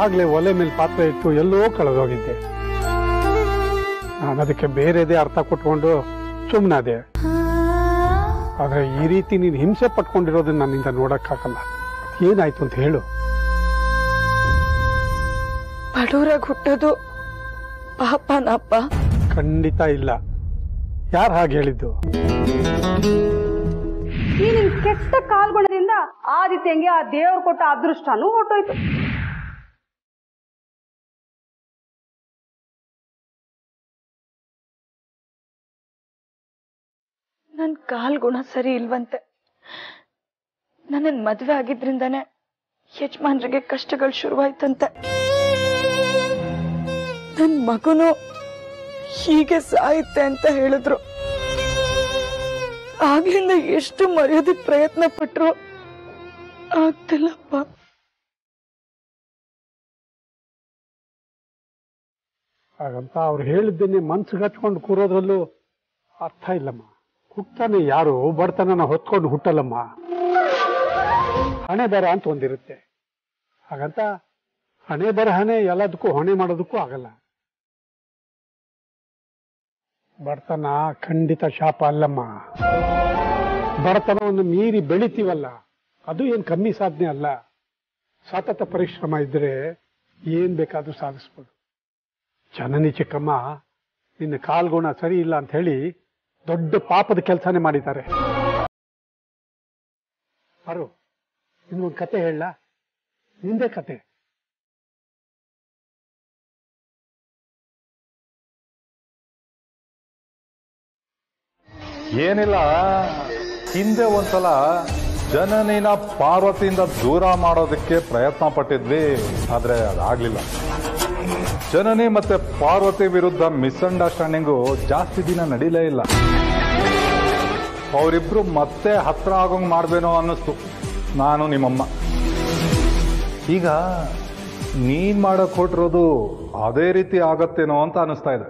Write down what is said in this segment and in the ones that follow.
ಆಗ್ಲೇ ಒಲೆ ಮೇಲೆ ಪಾತ್ರೆ ಇಟ್ಟು ಎಲ್ಲೋ ಕಳೆದೋಗಿದ್ದೆ ನಾನು ಅದಕ್ಕೆ ಬೇರೆದೇ ಅರ್ಥ ಕೊಟ್ಕೊಂಡು ಸುಮ್ಮನಾದೆ ಆದ್ರೆ ಈ ರೀತಿ ನೀನು ಹಿಂಸೆ ಪಟ್ಕೊಂಡಿರೋದನ್ನ ನನ್ನಿಂದ ನೋಡಕ್ಕಾಗಲ್ಲ ಏನಾಯ್ತು ಅಂತ ಹೇಳು ಬಡವರಾಗಿ ಹುಟ್ಟೋದು ಪಾಪನಪ್ಪ ಖಂಡಿತ ಇಲ್ಲ ಯಾರು ಹಾಗೆ ಹೇಳಿದ್ದು ಈ ನಿನ್ ಕೆಟ್ಟ ಕಾಲ್ಗುಣದಿಂದ ಆದಿತ್ಯಂಗೆ ಆ ದೇವ್ರು ಕೊಟ್ಟ ಅದೃಷ್ಟನೂ ಹೊಟ್ಟೋಯ್ತು ನನ್ ಕಾಲ್ ಗುಣ ಸರಿ ಇಲ್ವಂತೆ ನನ್ನ ಮದ್ವೆ ಆಗಿದ್ರಿಂದಾನೆ ಯಜಮಾನ್ರಿಗೆ ಕಷ್ಟಗಳು ಶುರುವಾಯ್ತಂತೆ ನನ್ ಮಗುನು ಹೀಗೆ ಸಾಯುತ್ತೆ ಅಂತ ಹೇಳಿದ್ರು ಆಗ್ಲಿಂದ ಎಷ್ಟು ಮರೆಯೋದಕ್ ಪ್ರಯತ್ನ ಪಟ್ರು ಆಗ್ತಿಲ್ಲಪ್ಪ ಹಾಗಂತ ಅವ್ರು ಹೇಳಿದ್ದನ್ನೇ ಮನ್ಸಿಗೆ ಹಚ್ಕೊಂಡು ಕೂರೋದ್ರಲ್ಲೂ ಅರ್ಥ ಇಲ್ಲಮ್ಮ ಹುಟ್ಟಾನೆ ಯಾರು ಬಡತನನ ಹೊತ್ಕೊಂಡು ಹುಟ್ಟಲ್ಲಮ್ಮ ಹಣೆ ಬರ ಅಂತ ಒಂದಿರುತ್ತೆ ಹಾಗಂತ ಹಣೆ ಬರಹನೆ ಎಲ್ಲದಕ್ಕೂ ಹೊಣೆ ಮಾಡೋದಕ್ಕೂ ಆಗಲ್ಲ ಬಡತನ ಖಂಡಿತ ಶಾಪ ಅಲ್ಲಮ್ಮ ಬಡತನವನ್ನು ಮೀರಿ ಬೆಳಿತೀವಲ್ಲ ಅದು ಏನ್ ಕಮ್ಮಿ ಸಾಧನೆ ಅಲ್ಲ ಸತತ ಪರಿಶ್ರಮ ಇದ್ರೆ ಏನ್ ಬೇಕಾದ್ರೂ ಸಾಧಿಸ್ಬೋದು ಜನನಿ ಚಿಕ್ಕಮ್ಮ ನಿನ್ನ ಕಾಲ್ಗುಣ ಸರಿ ಇಲ್ಲ ಅಂತ ಹೇಳಿ ದೊಡ್ಡ ಪಾಪದ ಕೆಲಸನೇ ಮಾಡಿದ್ದಾರೆ ಅರು ನಿನ್ಗೊಂದು ಕತೆ ಹೇಳ ನಿಂದೇ ಕತೆ ಏನಿಲ್ಲ ಹಿಂದೆ ಒಂದ್ಸಲ ಜನನಿನ ಪಾರ್ವತಿಯಿಂದ ದೂರ ಮಾಡೋದಕ್ಕೆ ಪ್ರಯತ್ನ ಪಟ್ಟಿದ್ವಿ ಆದ್ರೆ ಅದಾಗ್ಲಿಲ್ಲ ಜನನಿ ಮತ್ತೆ ಪಾರ್ವತಿ ವಿರುದ್ಧ ಮಿಸ್ಅಂಡರ್ಸ್ಟ್ಯಾಂಡಿಂಗು ಜಾಸ್ತಿ ದಿನ ನಡೀಲೇ ಇಲ್ಲ ಅವರಿಬ್ರು ಮತ್ತೆ ಹತ್ರ ಆಗೋಂಗ್ ಮಾಡ್ಬೇನೋ ಅನ್ನಿಸ್ತು ನಾನು ನಿಮ್ಮಮ್ಮ ಈಗ ನೀನ್ ಮಾಡಕ್ ಹೊಟ್ಟಿರೋದು ಅದೇ ರೀತಿ ಆಗತ್ತೇನೋ ಅಂತ ಅನಿಸ್ತಾ ಇದೆ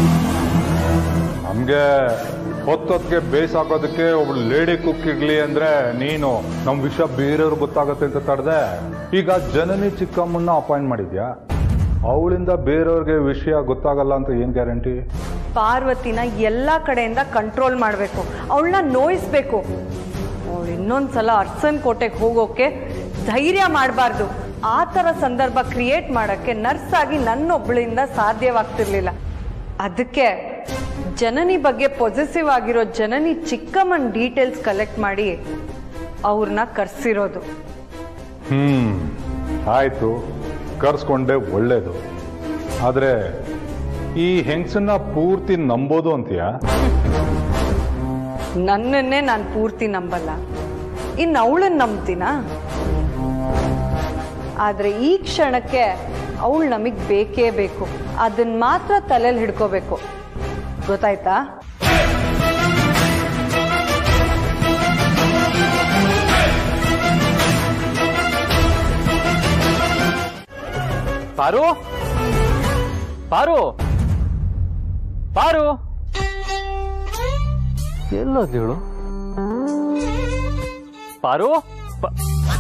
ನಮ್ಗೆ ಹೊತ್ತೊತ್ತಿಗೆ ಬೇಸ್ ಹಾಕೋದಕ್ಕೆ ಒಬ್ಳು ಲೇಡಿ ಕುಕ್ ಇರ್ಲಿ ಅಂದ್ರೆ ನೀನು ನಮ್ ವಿಷಯ ಬೇರೆಯವ್ರು ಗೊತ್ತಾಗತ್ತೆ ಅಂತ ತಡೆದೆ ಈಗ ಜನನಿ ಚಿಕ್ಕಮ್ಮನ್ನ ಅಪಾಯಿಂಟ್ ಮಾಡಿದ್ಯಾ ಅವಳಿಂದ ಬೇರೆಯವ್ರಿಗೆ ವಿಷಯ ಗೊತ್ತಾಗಲ್ಲ ಅಂತ ಏನ್ ಗ್ಯಾರಂಟಿ ಪಾರ್ವತಿನ ಎಲ್ಲಾ ಕಡೆಯಿಂದ ಕಂಟ್ರೋಲ್ ಮಾಡಬೇಕು ಅವಳನ್ನ ನೋಯಿಸ್ಬೇಕು ಅವಳು ಇನ್ನೊಂದ್ಸಲ ಅರ್ಸನ್ ಕೋಟೆಗೆ ಹೋಗೋಕೆ ಧೈರ್ಯ ಮಾಡಬಾರ್ದು ಆ ಥರ ಸಂದರ್ಭ ಕ್ರಿಯೇಟ್ ಮಾಡಕ್ಕೆ ನರ್ಸ್ ಆಗಿ ನನ್ನೊಬ್ಬಳಿಂದ ಸಾಧ್ಯವಾಗ್ತಿರ್ಲಿಲ್ಲ ಅದಕ್ಕೆ ಜನನಿ ಬಗ್ಗೆ ಪೊಸೆಸಿವ್ ಆಗಿರೋ ಜನನಿ ಚಿಕ್ಕಮ್ಮನ ಡೀಟೇಲ್ಸ್ ಕಲೆಕ್ಟ್ ಮಾಡಿ ಅವ್ರನ್ನ ಕರ್ಸಿರೋದು ಹ್ಮ್ ಆಯ್ತು ಕರ್ಸ್ಕೊಂಡೆ ಒಳ್ಳೇದು ಆದ್ರೆ ಈ ಹೆಂಗಸನ್ನ ಪೂರ್ತಿ ನಂಬೋದು ಅಂತೀಯಾ ನನ್ನನ್ನೇ ನಾನು ಪೂರ್ತಿ ನಂಬಲ್ಲ ಇನ್ನು ಅವಳನ್ನ ನಂಬ್ತೀನಾ ಆದ್ರೆ ಈ ಕ್ಷಣಕ್ಕೆ ಅವಳು ನಮಗ್ ಬೇಕೇ ಬೇಕು ಅದನ್ನ ಮಾತ್ರ ತಲೆಯಲ್ಲಿ ಹಿಡ್ಕೋಬೇಕು ಗೊತ್ತಾಯ್ತಾ ಪಾರು ಪಾರು ಪಾರು ಎಲ್ಲೋದ್ಲಿ ಇವಳು ಪಾರು ಪ-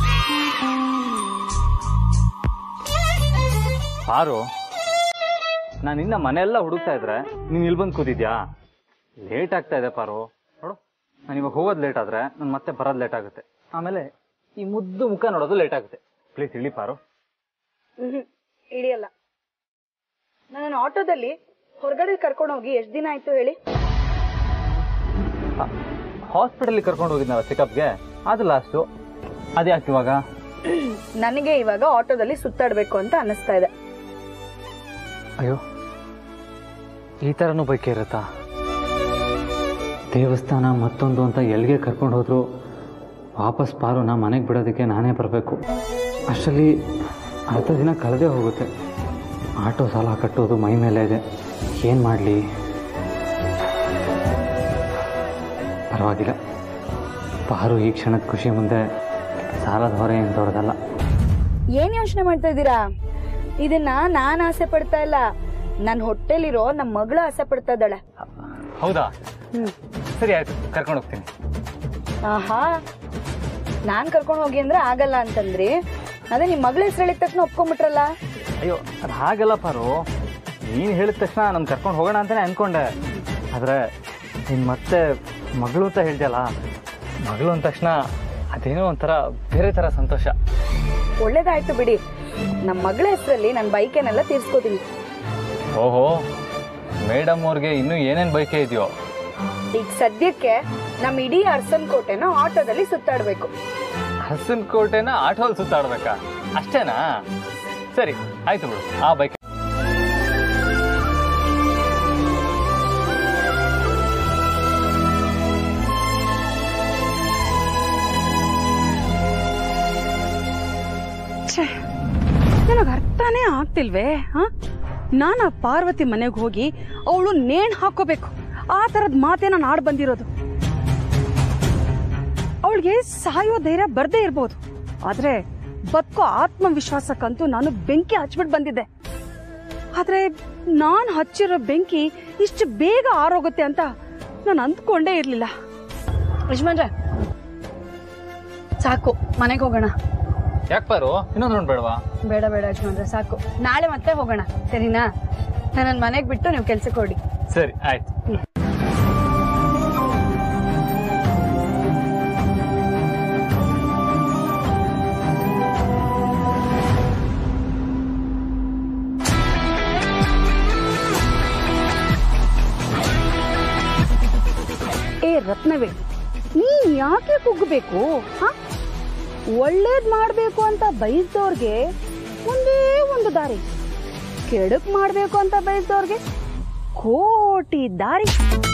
ಪಾರು ನಾನು ಇನ್ನ ಮನೆಯೆಲ್ಲ ಹುಡುಕ್ತಾ ಇದ್ರೆ ನೀನ್ ಇಲ್ಲಿ ಬಂದು ಕೂತಿದ್ಯಾ ಲೇಟ್ ಆಗ್ತಾ ಇದೆ ಪಾರು ನೋಡು ನಾನು ಇವಾಗ ಹೋಗೋದು ಲೇಟ್ ಆದ್ರೆ ನಾನು ಮತ್ತೆ ಬರೋದು ಲೇಟ್ ಆಗುತ್ತೆ ಆಮೇಲೆ ಈ ಮುದ್ದು ಮುಖ ನೋಡೋದು ಲೇಟ್ ಆಗುತ್ತೆ ಪ್ಲೀಸ್ ಇಳಿ ಪಾರು ಇಳಿಯಲ್ಲ ನನ್ನ ಆಟೋದಲ್ಲಿ ಹೊರಗಡೆ ಕರ್ಕೊಂಡು ಹೋಗಿ ಎಷ್ಟು ದಿನ ಆಯ್ತು ಹೇಳಿ ಹಾಸ್ಪಿಟಲ್ ಕರ್ಕೊಂಡು ಹೋಗಿದ್ನಲ್ಲ ಚೆಕಪ್ಗೆ ಅದು ಲಾಸ್ಟು ಅದ್ಯಾಕೆ ಇವಾಗ ನನಗೆ ಇವಾಗ ಆಟೋದಲ್ಲಿ ಸುತ್ತಾಡ್ಬೇಕು ಅಂತ ಅನಿಸ್ತಾ ಇದೆ ಅಯ್ಯೋ ಈ ಥರನೂ ಬೈಕೆ ಇರುತ್ತಾ ದೇವಸ್ಥಾನ ಮತ್ತೊಂದು ಅಂತ ಎಲ್ಲಿಗೆ ಕರ್ಕೊಂಡು ಹೋದ್ರು ವಾಪಸ್ ಪಾರುನ ಮನೆಗೆ ಬಿಡೋದಕ್ಕೆ ನಾನೇ ಬರಬೇಕು ಅಷ್ಟರಲ್ಲಿ ಅರ್ಧ ದಿನ ಕಳೆದೇ ಹೋಗುತ್ತೆ ಆಟೋ ಸಾಲ ಕಟ್ಟೋದು ಮೈ ಮೇಲೆ ಇದೆ ಏನು ಮಾಡಲಿ ಪರವಾಗಿಲ್ಲ ಪಾರು ಈ ಕ್ಷಣದ ಖುಷಿ ಮುಂದೆ ಸಾಲದ ಹೊರೆ ಏನು ದೊಡ್ಡದಲ್ಲ ಏನ್ ಯೋಚನೆ ಮಾಡ್ತಾ ಇದ್ದೀರಾ ಇದನ್ನ ನಾನ್ ಆಸೆ ಪಡ್ತಾ ಇಲ್ಲ ನನ್ನ ಹೊಟ್ಟೆಲಿರೋ ನಮ್ಮ ಮಗಳು ಆಸೆ ಪಡ್ತಾ ಇದ್ದಾಳೆ ಹೌದಾ ಸರಿ ಆಯ್ತು ಕರ್ಕೊಂಡು ಹೋಗ್ತೀನಿ ಆಹಾ ನಾನ್ ಕರ್ಕೊಂಡು ಹೋಗಿ ಅಂದ್ರೆ ಆಗಲ್ಲ ಅಂತಂದ್ರಿ ಅದೇ ನಿಮ್ ಮಗಳ ಹೆಸರು ಹೇಳಿದ ತಕ್ಷಣ ಒಪ್ಕೊಂಡ್ಬಿಟ್ರಲ್ಲ ಅಯ್ಯೋ ಅದು ಹಾಗಲ್ಲ ಪಾರು ನೀನು ಹೇಳಿದ ತಕ್ಷಣ ನಾನು ಕರ್ಕೊಂಡು ಹೋಗೋಣ ಅಂತಲೇ ಅಂದ್ಕೊಂಡೆ ಆದರೆ ನೀನು ಮತ್ತೆ ಮಗಳು ಅಂತ ಹೇಳ್ದಲ್ಲ ಮಗಳು ಅಂದ ತಕ್ಷಣ ಅದೇನೋ ಒಂಥರ ಬೇರೆ ಥರ ಸಂತೋಷ ಒಳ್ಳೇದಾಯ್ತು ಬಿಡಿ ನಮ್ಮ ಮಗಳ ಹೆಸರಲ್ಲಿ ನನ್ನ ಬೈಕೇನೆಲ್ಲ ತೀರ್ಸ್ಕೋತೀನಿ ಓಹೋ ಮೇಡಮ್ ಅವ್ರಿಗೆ ಇನ್ನೂ ಏನೇನು ಬೈಕೆ ಇದೆಯೋ ಈಗ ಸದ್ಯಕ್ಕೆ ನಮ್ಮ ಇಡೀ ಅರ್ಸನ್ ಕೋಟೆನ ಆಟೋದಲ್ಲಿ ಸುತ್ತಾಡ್ಬೇಕು ಹಸನ್ ಕೋಟೆನ ಆಟೋಲ್ ಸುತ್ತಾಡ್ಬೇಕಾ ಅಷ್ಟೇನಾ ಸರಿ ಆಯ್ತು ಬಿಡು ಆ ಬೈಕ್ ನನಗೆ ಅರ್ಥನೇ ಆಗ್ತಿಲ್ವೇ ಹಾ ನಾನು ಆ ಪಾರ್ವತಿ ಮನೆಗೆ ಹೋಗಿ ಅವಳು ನೇಣ್ ಹಾಕೋಬೇಕು ಆ ಥರದ ಮಾತೇ ನಾನು ಆಡ್ ಬಂದಿರೋದು ಅವಳಿಗೆ ಸಾಯೋ ಧೈರ್ಯ ಬರ್ದೇ ಇರ್ಬೋದು ಆದ್ರೆ ಬದುಕೋ ಆತ್ಮವಿಶ್ವಾಸಕ್ಕಂತೂ ನಾನು ಬೆಂಕಿ ಹಚ್ಬಿಟ್ಟು ಬಂದಿದ್ದೆ ಆದ್ರೆ ನಾನು ಹಚ್ಚಿರೋ ಬೆಂಕಿ ಇಷ್ಟು ಬೇಗ ಆರೋಗುತ್ತೆ ಅಂತ ನಾನು ಅಂದ್ಕೊಂಡೇ ಇರ್ಲಿಲ್ಲ ಯಜಮಾನ್ರೆ ಸಾಕು ಮನೆಗೆ ಹೋಗೋಣ ಯಾಕೆ ಪಾರು ಇನ್ನೊಂದು ರೌಂಡ್ ಬೇಡವಾ ಬೇಡ ಬೇಡ ಯಜಮಾನ್ರೆ ಸಾಕು ನಾಳೆ ಮತ್ತೆ ಹೋಗೋಣ ಸರಿನಾ ನಾನು ನನ್ನ ಮನೆಗೆ ಬಿಟ್ಟು ನೀವು ಕೆಲ್ಸಕ್ಕೆ ಹೊಡಿ ಸರಿ ಆಯ್ತು ಏ ರತ್ನವೇ ನೀನ್ ಯಾಕೆ ಕುಗ್ಬೇಕು ಹ ಒಳ್ಳೇದ್ ಮಾಡ್ಬೇಕು ಅಂತ ಬಯಸ್ದವ್ರಿಗೆ ಒಂದೇ ಒಂದು ದಾರಿ ಕೆಡಕ್ ಮಾಡ್ಬೇಕು ಅಂತ ಬಯಸ್ದವ್ರಿಗೆ ಕೋಟಿ ದಾರಿ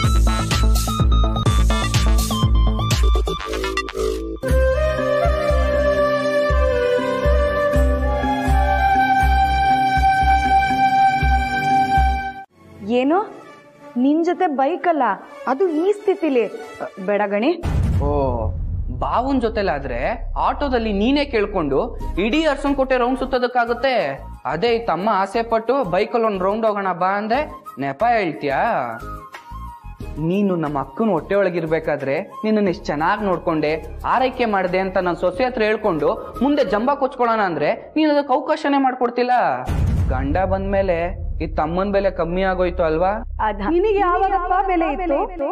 ಏನು ನಿನ್ ಜೊತೆ ಬೈಕ್ ಅಲ್ಲ ಅದು ಈ ಸ್ಥಿತಿಲಿ ಅ, ಬೇಡ ಗಣಿ ಓ ಬಾವುನ್ ಜೊತೆಲಾದ್ರೆ ಆಟೋದಲ್ಲಿ ನೀನೇ ಕೇಳ್ಕೊಂಡು ಇಡೀ ಅರ್ಸನ್ಕೋಟೆ ರೌಂಡ್ ಸುತ್ತೋದಕ್ಕಾಗುತ್ತೆ ಅದೇ ಈ ತಮ್ಮ ಆಸೆ ಪಟ್ಟು ಬೈಕಲ್ಲಿ ಒಂದು ರೌಂಡ್ ಹೋಗೋಣ ಬಾ ಅಂದೆ ನೆಪ ಹೇಳ್ತೀಯಾ ನೀನು ನಮ್ಮ ಅಕ್ಕನ ಹೊಟ್ಟೆ ಒಳಗಿರ್ಬೇಕಾದ್ರೆ ನಿನ್ನನ್ನು ಎಷ್ಟು ಚೆನ್ನಾಗಿ ನೋಡ್ಕೊಂಡೆ ಆರೈಕೆ ಮಾಡಿದೆ ಅಂತ ನಾನು ಸೊಸೆ ಹತ್ರ ಹೇಳ್ಕೊಂಡು ಮುಂದೆ ಜಂಬ ಕೊಚ್ಕೊಳ್ಳೋಣ ಅಂದ್ರೆ ನೀನು ಅದಕ್ಕೆ ಅವಕಾಶನೇ ಮಾಡ್ಕೊಡ್ತಿಲ್ಲ ಗಂಡ ಬಂದ್ಮೇಲೆ ಈ ತಮ್ಮನ ಬೆಲೆ ಕಮ್ಮಿ ಆಗೋಯ್ತು ಅಲ್ವಾ ನಿನಗೆ ಯಾವಾಗಪ್ಪ ಬೆಲೆ ಇತ್ತು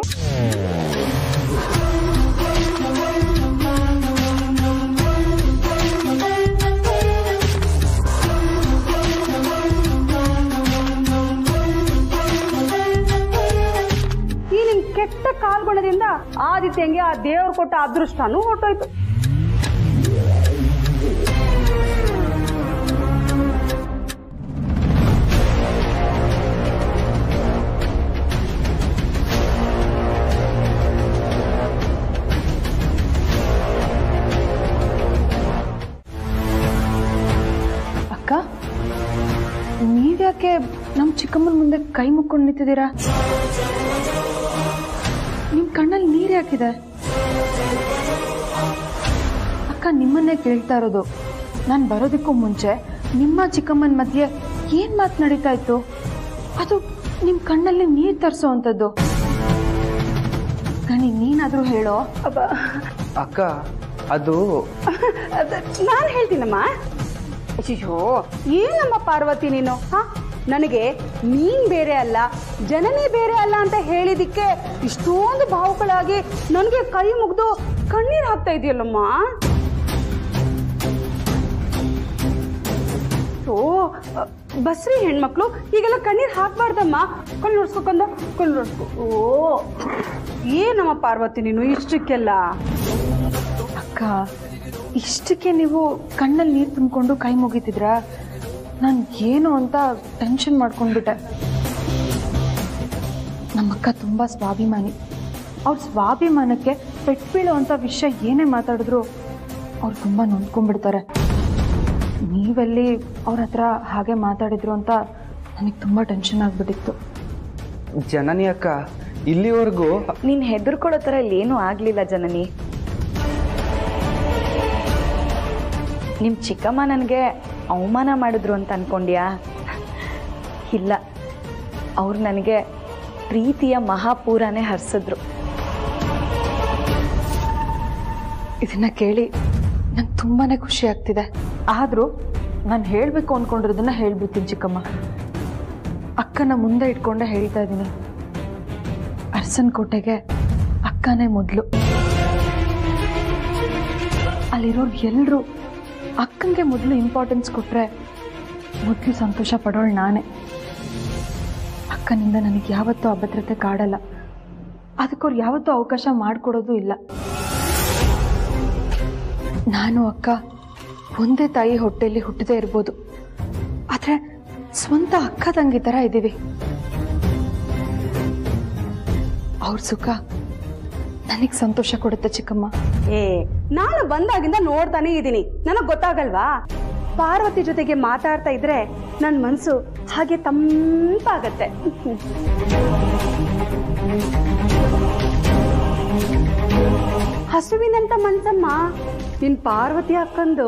ಈ ನಿನ್ ಕೆಟ್ಟ ಕಾಲ್ಗುಣದಿಂದ ಆದಿತ್ಯಂಗೆ ಆ ದೇವ್ರು ಕೊಟ್ಟ ಅದೃಷ್ಟನೂ ಹೊಟ್ಟೋಯ್ತು ಅಕ್ಕ ನೀವ್ಯಾಕೆ ನಮ್ ಚಿಕ್ಕಮ್ಮನ ಮುಂದೆ ಕೈ ಮುಕ್ಕೊಂಡು ನಿಂತಿದ್ದೀರಾ ನಿಮ್ ಕಣ್ಣಲ್ಲಿ ನೀರ್ ಯಾಕಿದೆ ಅಕ್ಕ ನಿಮ್ಮನ್ನೇ ಕೇಳ್ತಾ ಇರೋದು ನಾನ್ ಬರೋದಕ್ಕೂ ಮುಂಚೆ ನಿಮ್ಮ ಚಿಕ್ಕಮ್ಮನ ಮಧ್ಯೆ ಏನ್ ಮಾತು ನಡೀತಾ ಇತ್ತು ಅದು ನಿಮ್ ಕಣ್ಣಲ್ಲಿ ನೀರ್ ತರಿಸೋ ಅಂತದ್ದು ಗಣಿ ನೀನಾದ್ರೂ ಹೇಳೋ ಅಕ್ಕ ಅದು ನಾನು ಹೇಳ್ತೀನಮ್ಮ ಅಯ್ಯೋ ಏನಮ್ಮ ಪಾರ್ವತಿ ನೀನು ಹ ನನಗೆ ನೀನ್ ಬೇರೆ ಅಲ್ಲ ಜನನೇ ಬೇರೆ ಅಲ್ಲ ಅಂತ ಹೇಳಿದಿಕ್ಕೆ ಇಷ್ಟೊಂದು ಭಾವುಗಳಾಗಿ ನನಗೆ ಕೈ ಮುಗ್ದು ಕಣ್ಣೀರ್ ಹಾಕ್ತಾ ಇದೆಯಲ್ಲಮ್ಮ ಓ ಬಸ್ರಿ ಹೆಣ್ಮಕ್ಳು ಈಗೆಲ್ಲ ಕಣ್ಣೀರ್ ಹಾಕ್ಬಾರ್ದಮ್ಮ ಕಣ್ಣು ನೋಡ್ಸ್ಕೊಂಡ ಕಣ್ಣು ನೋಡ್ಸ್ಕೊ ಓ ಏನಮ್ಮ ಪಾರ್ವತಿ ನೀನು ಇಷ್ಟಕ್ಕೆಲ್ಲ ಅಕ್ಕ ಇಷ್ಟಕ್ಕೆ ನೀವು ಕಣ್ಣಲ್ಲಿ ನೀರು ತುಂಬಿಕೊಂಡು ಕೈ ಮುಗಿತಿದ್ರಾ ನಾನು ಏನು ಅಂತ ಟೆನ್ಷನ್ ಮಾಡ್ಕೊಂಡ್ಬಿಟ್ಟೆ ನಮ್ಮಕ್ಕ ತುಂಬ ಸ್ವಾಭಿಮಾನಿ ಅವ್ರ ಸ್ವಾಭಿಮಾನಕ್ಕೆ ಪೆಟ್ಟು ಬೀಳೋವಂಥ ವಿಷಯ ಏನೇ ಮಾತಾಡಿದ್ರು ಅವ್ರು ತುಂಬ ನೊಂದ್ಕೊಂಡ್ಬಿಡ್ತಾರೆ ನೀವೆಲ್ಲಿ ಅವ್ರ ಹತ್ರ ಹಾಗೆ ಮಾತಾಡಿದ್ರು ಅಂತ ನನಗೆ ತುಂಬ ಟೆನ್ಷನ್ ಆಗಿಬಿಟ್ಟಿತ್ತು ಜನನಿ ಅಕ್ಕ ಇಲ್ಲಿವರೆಗೂ ನೀನ್ ಹೆದರ್ಕೊಳ್ಳೋ ಥರ ಇಲ್ಲಿ ಏನೂ ಆಗ್ಲಿಲ್ಲ ಜನನಿ ನಿಮ್ ಚಿಕ್ಕಮ್ಮ ನನಗೆ ಅವಮಾನ ಮಾಡಿದ್ರು ಅಂತ ಅನ್ಕೊಂಡ್ಯಾ ಇಲ್ಲ ಅವ್ರು ನನಗೆ ಪ್ರೀತಿಯ ಮಹಾಪೂರನೇ ಹರಿಸಿದ್ರು ಇದನ್ನ ಕೇಳಿ ನಂಗೆ ತುಂಬಾನೇ ಖುಷಿ ಆಗ್ತಿದೆ ಆದ್ರೂ ನಾನು ಹೇಳಬೇಕು ಅಂದ್ಕೊಂಡಿರೋದನ್ನ ಹೇಳ್ಬಿಡ್ತೀನಿ ಚಿಕ್ಕಮ್ಮ ಅಕ್ಕನ ಮುಂದೆ ಇಟ್ಕೊಂಡೆ ಹೇಳ್ತಾ ಇದ್ದೀನಿ ಅರ್ಸನ್ ಕೋಟೆಗೆ ಅಕ್ಕನೇ ಮೊದಲು ಅಲ್ಲಿರೋರು ಎಲ್ಲರೂ ಅಕ್ಕಂಗೆ ಮೊದಲು ಇಂಪಾರ್ಟೆನ್ಸ್ ಕೊಟ್ಟರೆ ಮೊದಲು ಸಂತೋಷ ಪಡೋಳು ನಾನೇ ಅಕ್ಕನಿಂದ ನನಗೆ ಯಾವತ್ತೂ ಅಭದ್ರತೆ ಕಾಡಲ್ಲ ಅದಕ್ಕವ್ರು ಯಾವತ್ತೂ ಅವಕಾಶ ಮಾಡಿಕೊಡೋದು ಇಲ್ಲ ನಾನು ಅಕ್ಕ ಒಂದೇ ತಾಯಿ ಹೊಟ್ಟೆಯಲ್ಲಿ ಹುಟ್ಟದೇ ಇರ್ಬೋದು ಆದರೆ ಸ್ವಂತ ಅಕ್ಕ ತಂಗಿ ಥರ ಇದ್ದೀವಿ ಅವ್ರ ಸುಖ ನನಗೆ ಸಂತೋಷ ಕೊಡುತ್ತೆ ಚಿಕ್ಕಮ್ಮ ಏ ನಾನು ಬಂದಾಗಿಂದ ನೋಡ್ತಾನೆ ಇದ್ದೀನಿ ನನಗ್ ಗೊತ್ತಾಗಲ್ವಾ ಪಾರ್ವತಿ ಜೊತೆಗೆ ಮಾತಾಡ್ತಾ ಇದ್ರೆ ನನ್ನ ಮನ್ಸು ಹಾಗೆ ತಂಪಾಗತ್ತೆ ಹಸುವಿನಂತ ಮನ್ಸಮ್ಮ ನಿನ್ ಪಾರ್ವತಿ ಅಕ್ಕಂದು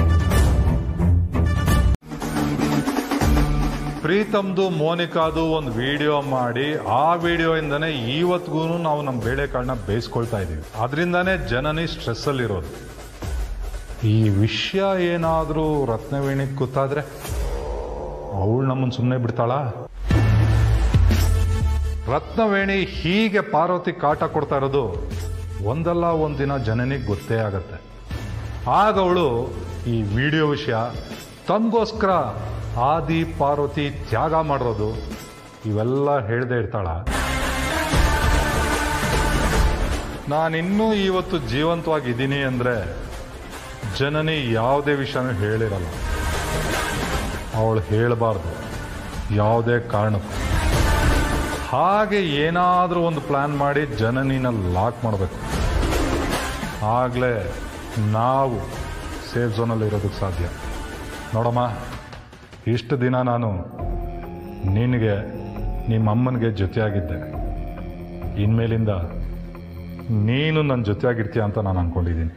ಪ್ರೀತಮ್ದು ಮೋನಿಕಾದು ಒಂದು ವಿಡಿಯೋ ಮಾಡಿ ಆ ವಿಡಿಯೋಯಿಂದನೇ ಇವತ್ತಿಗೂ ನಾವು ನಮ್ಮ ಬೇಳೆಕಾಳನ್ನ ಬೇಯಿಸ್ಕೊಳ್ತಾ ಇದ್ದೀವಿ ಅದರಿಂದಾನೇ ಜನನಿ ಸ್ಟ್ರೆಸ್ಸಲ್ಲಿ ಇರೋದು ಈ ವಿಷಯ ಏನಾದರೂ ರತ್ನವೇಣಿಗೆ ಗೊತ್ತಾದ್ರೆ ಅವಳು ನಮ್ಮನ್ನು ಸುಮ್ಮನೆ ಬಿಡ್ತಾಳ ರತ್ನವೇಣಿ ಹೀಗೆ ಪಾರ್ವತಿ ಕಾಟ ಕೊಡ್ತಾ ಇರೋದು ಒಂದಲ್ಲ ಒಂದಿನ ಜನನಿಗೆ ಗೊತ್ತೇ ಆಗತ್ತೆ ಆಗ ಅವಳು ಈ ವಿಡಿಯೋ ವಿಷಯ ತಮಗೋಸ್ಕರ ಆದಿ ಪಾರ್ವತಿ ತ್ಯಾಗ ಮಾಡಿರೋದು ಇವೆಲ್ಲ ಹೇಳ್ದೆ ಇರ್ತಾಳ ನಾನಿನ್ನೂ ಇವತ್ತು ಜೀವಂತವಾಗಿದ್ದೀನಿ ಅಂದರೆ ಜನನಿ ಯಾವುದೇ ವಿಷಯನೂ ಹೇಳಿರಲ್ಲ ಅವಳು ಹೇಳಬಾರ್ದು ಯಾವುದೇ ಕಾರಣಕ್ಕೂ ಹಾಗೆ ಏನಾದರೂ ಒಂದು ಪ್ಲ್ಯಾನ್ ಮಾಡಿ ಜನನಿನ ಲಾಕ್ ಮಾಡಬೇಕು ಆಗಲೇ ನಾವು ಸೇಫ್ ಝೋನಲ್ಲಿ ಇರೋದಕ್ಕೆ ಸಾಧ್ಯ ನೋಡಮ್ಮ ಇಷ್ಟು ದಿನ ನಾನು ನಿನಗೆ ನಿಮ್ಮ ಅಮ್ಮನಿಗೆ ಜೊತೆಯಾಗಿದ್ದೆ ಇನ್ಮೇಲಿಂದ ನೀನು ನನ್ನ ಜೊತೆಯಾಗಿರ್ತೀಯ ಅಂತ ನಾನು ಅಂದ್ಕೊಂಡಿದ್ದೀನಿ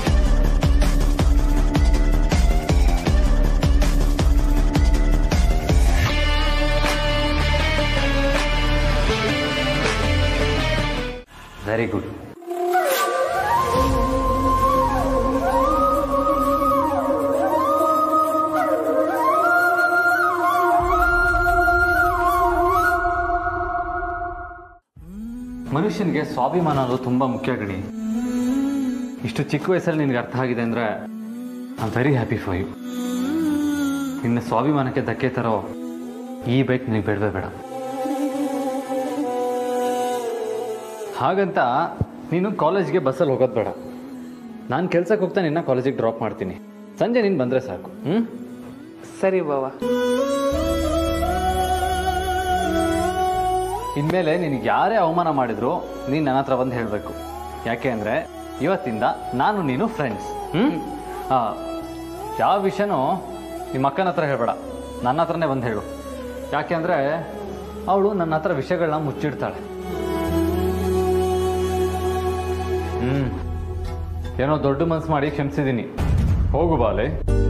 ವೆರಿ ಗುಡ್ ಮನುಷ್ಯನಿಗೆ ಸ್ವಾಭಿಮಾನ ಅನ್ನೋದು ತುಂಬ ಮುಖ್ಯ ಗಣಿ ಇಷ್ಟು ಚಿಕ್ಕ ವಯಸ್ಸಲ್ಲಿ ನಿನಗೆ ಅರ್ಥ ಆಗಿದೆ ಅಂದರೆ I am very happy for you ನಿನ್ನ ಸ್ವಾಭಿಮಾನಕ್ಕೆ ಧಕ್ಕೆ ತರೋ ಈ ಬೈಕ್ ನಿನಗೆ ಬೇಡವೇ ಬೇಡ ಹಾಗಂತ ನೀನು ಕಾಲೇಜ್ಗೆ ಬಸ್ಸಲ್ಲಿ ಹೋಗೋದು ಬೇಡ ನಾನು ಕೆಲ್ಸಕ್ಕೆ ಹೋಗ್ತಾ ನಿನ್ನ ಕಾಲೇಜಿಗೆ ಡ್ರಾಪ್ ಮಾಡ್ತೀನಿ ಸಂಜೆ ನೀನು ಬಂದರೆ ಸಾಕು ಹ್ಞೂ ಸರಿ ಬಾವ ಇನ್ಮೇಲೆ ನಿನಗೆ ಯಾರೇ ಅವಮಾನ ಮಾಡಿದ್ರು ನೀನು ನನ್ನ ಹತ್ರ ಬಂದು ಹೇಳಬೇಕು ಯಾಕೆ ಅಂದರೆ ಇವತ್ತಿಂದ ನಾನು ನೀನು ಫ್ರೆಂಡ್ಸ್ ಹ್ಞೂ ಹಾಂ ಯಾವ ವಿಷಯನೂ ನಿಮ್ಮ ಅಕ್ಕನ ಹತ್ರ ಹೇಳಬೇಡ ನನ್ನ ಹತ್ರನೇ ಬಂದು ಹೇಳು ಯಾಕೆ ಅಂದರೆ ಅವಳು ನನ್ನ ಹತ್ರ ವಿಷಯಗಳನ್ನ ಮುಚ್ಚಿಡ್ತಾಳೆ ಹ್ಞೂ ಏನೋ ದೊಡ್ಡ ಮನ್ಸು ಮಾಡಿ ಕ್ಷಮಿಸಿದ್ದೀನಿ ಹೋಗು ಬಾಲೆ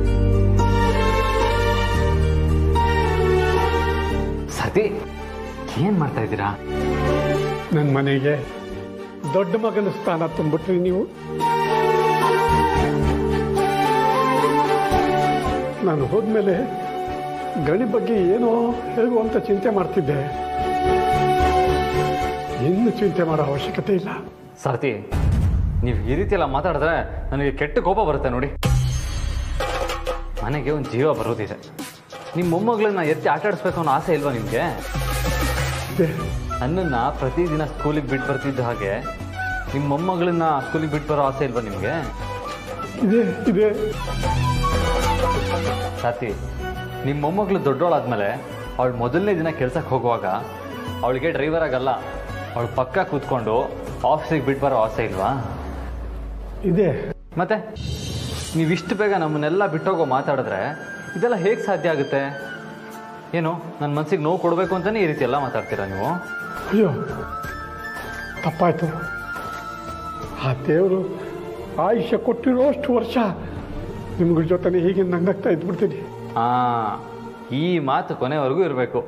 ಸತಿ ಏನು ಮಾಡ್ತಾ ಇದ್ದೀರಾ ನನ್ನ ಮನೆಗೆ ದೊಡ್ಡ ಮಗನ ಸ್ಥಾನ ತುಂಬಿಟ್ರಿ ನೀವು ನಾನು ಹೋದ್ಮೇಲೆ ಗಣಿ ಬಗ್ಗೆ ಏನೋ ಹೇಳುವಂತ ಚಿಂತೆ ಮಾಡ್ತಿದ್ದೆ ಇನ್ನು ಚಿಂತೆ ಮಾಡೋ ಅವಶ್ಯಕತೆ ಇಲ್ಲ ಸಾರಥಿ ನೀವು ಈ ರೀತಿ ಎಲ್ಲ ಮಾತಾಡಿದ್ರೆ ನನಗೆ ಕೆಟ್ಟ ಕೋಪ ಬರುತ್ತೆ ನೋಡಿ ಮನೆಗೆ ಒಂದು ಜೀವ ಬರೋದಿದೆ ನಿಮ್ಮ ಮೊಮ್ಮಗಳನ್ನ ಎತ್ತಿ ಆಟ ಆಡಿಸ್ಬೇಕು ಅನ್ನೋ ಆಸೆ ಇಲ್ವಾ ನಿಮಗೆ ಇದೆ. ನನ್ನನ್ನು ಪ್ರತಿದಿನ ಸ್ಕೂಲಿಗೆ ಬಿಟ್ಟು ಬರ್ತಿದ್ದ ಹಾಗೆ ನಿಮ್ಮ ಮೊಮ್ಮಗಳನ್ನ ಸ್ಕೂಲಿಗೆ ಬಿಟ್ಟು ಬರೋ ಆಸೆ ಇಲ್ವಾ ನಿಮಗೆ ಇದೆ ಇದೆ ಸಾತಿ ನಿಮ್ಮ ಮೊಮ್ಮಗಳು ದೊಡ್ಡವಳಾದ್ಮೇಲೆ ಅವಳು ಮೊದಲನೇ ದಿನ ಕೆಲ್ಸಕ್ಕೆ ಹೋಗುವಾಗ ಅವಳಿಗೆ ಡ್ರೈವರ್ ಆಗಲ್ಲ ಅವಳು ಪಕ್ಕ ಕೂತ್ಕೊಂಡು ಆಫೀಸಿಗೆ ಬಿಟ್ಟು ಬರೋ ಆಸೆ ಇಲ್ವಾ ಇದೆ ಮತ್ತೆ ನೀವಿಷ್ಟು ಬೇಗ ನಮ್ಮನ್ನೆಲ್ಲ ಬಿಟ್ಟೋಗೋ ಮಾತಾಡಿದ್ರೆ ಇದೆಲ್ಲ ಹೇಗೆ ಸಾಧ್ಯ ಆಗುತ್ತೆ ಏನು ನನ್ನ ಮನಸ್ಸಿಗೆ ನೋವು ಕೊಡಬೇಕು ಅಂತಲೇ ಈ ರೀತಿ ಎಲ್ಲ ಮಾತಾಡ್ತೀರಾ ನೀವು ಅಯ್ಯೋ ತಪ್ಪಾಯ್ತು ಆ ದೇವರು ಆಯುಷ್ಯ ಕೊಟ್ಟಿರೋಷ್ಟು ವರ್ಷ ನಿಮ್ಗಳ ಜೊತೆ ಹೀಗೆ ನಗ್ನಗ್ತಾ ಇದ್ಬಿಡ್ತೀನಿ ಆ ಈ ಮಾತು ಕೊನೆವರೆಗೂ ಇರಬೇಕು